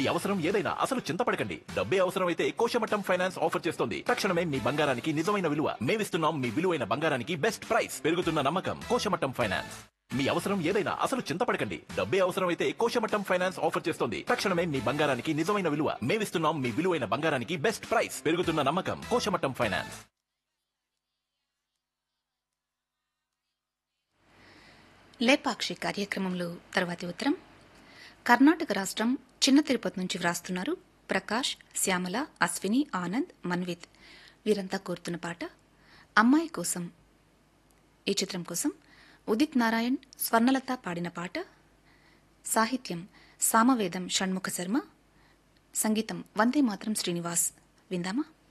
మీ అవసరం ఏదైనా అసలు చింతపడకండి డబ్బే అవసరమైతే కోశమట్టం ఫైనాన్స్ ఆఫర్ చేస్తోంది తక్షణమే మీ బంగారానికి నిజమైన విలువ మేమిస్తున్నాం మీ విలువైన బంగారానికి బెస్ట్ ప్రైస్ పెరుగుతున్న నమ్మకం కోశమట్టం ఫైనాన్స్ మీ అవసరం ఏదైనా అసలు చింతపడకండి డబ్బే అవసరమైతే కోశమట్టం ఫైనాన్స్ ఆఫర్ చేస్తోంది తక్షణమే మీ బంగారానికి నిజమైన విలువ మేమిస్తున్నాం మీ విలువైన బంగారానికి బెస్ట్ ప్రైస్ పెరుగుతున్న నమ్మకం కోశమట్టం ఫైనాన్స్ లేపాక్షి కార్యక్రమంలో తర్వాతి ఉత్తరం కర్ణాటక రాష్ట్రం చిన్న తిరుపతి నుంచి వ్రాస్తున్నారు ప్రకాష్ శ్యామల అశ్విని ఆనంద్ మన్విత్ వీరంతా కోరుతున్న పాట అమ్మాయి కోసం ఈ చిత్రం కోసం ఉదిత్ నారాయణ్ స్వర్ణలత పాడిన పాట సాహిత్యం సామవేదం షణ్ముఖ శర్మ సంగీతం వందే మాత్రం శ్రీనివాస్ విందామా